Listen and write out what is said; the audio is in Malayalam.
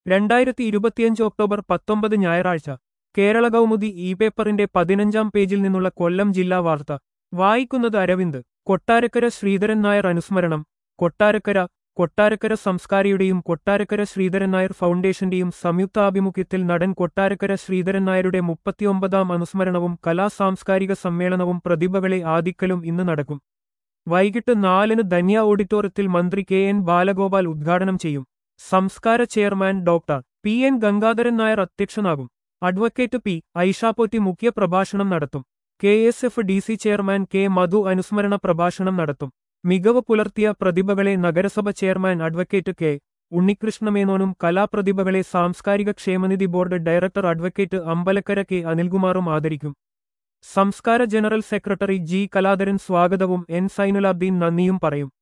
രണ്ടായിരത്തി ഇരുപത്തിയഞ്ച് ഒക്ടോബർ പത്തൊമ്പത് ഞായറാഴ്ച കേരള കൗമുദി ഇ പേപ്പറിന്റെ പതിനഞ്ചാം പേജിൽ നിന്നുള്ള കൊല്ലം ജില്ലാ വാർത്ത വായിക്കുന്നത് അരവിന്ദ് കൊട്ടാരക്കര ശ്രീധരൻ നായർ അനുസ്മരണം കൊട്ടാരക്കര കൊട്ടാരക്കര സംസ്കാരിയുടെയും കൊട്ടാരക്കര ശ്രീധരൻ നായർ ഫൗണ്ടേഷന്റെയും സംയുക്താഭിമുഖ്യത്തിൽ നടൻ കൊട്ടാരക്കര ശ്രീധരൻ നായരുടെ മുപ്പത്തിയൊമ്പതാം അനുസ്മരണവും കലാസാംസ്കാരിക സമ്മേളനവും പ്രതിഭകളെ ആദിക്കലും ഇന്ന് നടക്കും വൈകിട്ട് നാലിന് ധന്യ ഓഡിറ്റോറിയത്തിൽ മന്ത്രി കെ എൻ ബാലഗോപാൽ ഉദ്ഘാടനം ചെയ്യും Samskara chairman doctor P N Gangadharan Nair അധ്യക്ഷനാകും അഡ്വക്കേറ്റ് പി ഐഷാപോറ്റി മുഖ്യ പ്രഭാഷണം നടത്തും K S F D C chairman K Madhu അനുസ്മരണ പ്രഭാഷണം നടത്തും മികവ് പുലർത്തിയ പ്രതിഭകളെ നഗരസഭ ചെയർമാൻ അഡ്വക്കേറ്റ് കെ ഉണ്ണികൃഷ്ണമേനോനും കലാപ്രതിഭകളെ സാംസ്കാരിക ക്ഷേമനിധി board director advocate Ambalakkara K അനിൽകുമാറും ആദരിക്കും Samskara general secretary G Kaladharan സ്വാഗതവും എൻ സൈനുലാബ്ദീൻ നന്ദിയും പറയും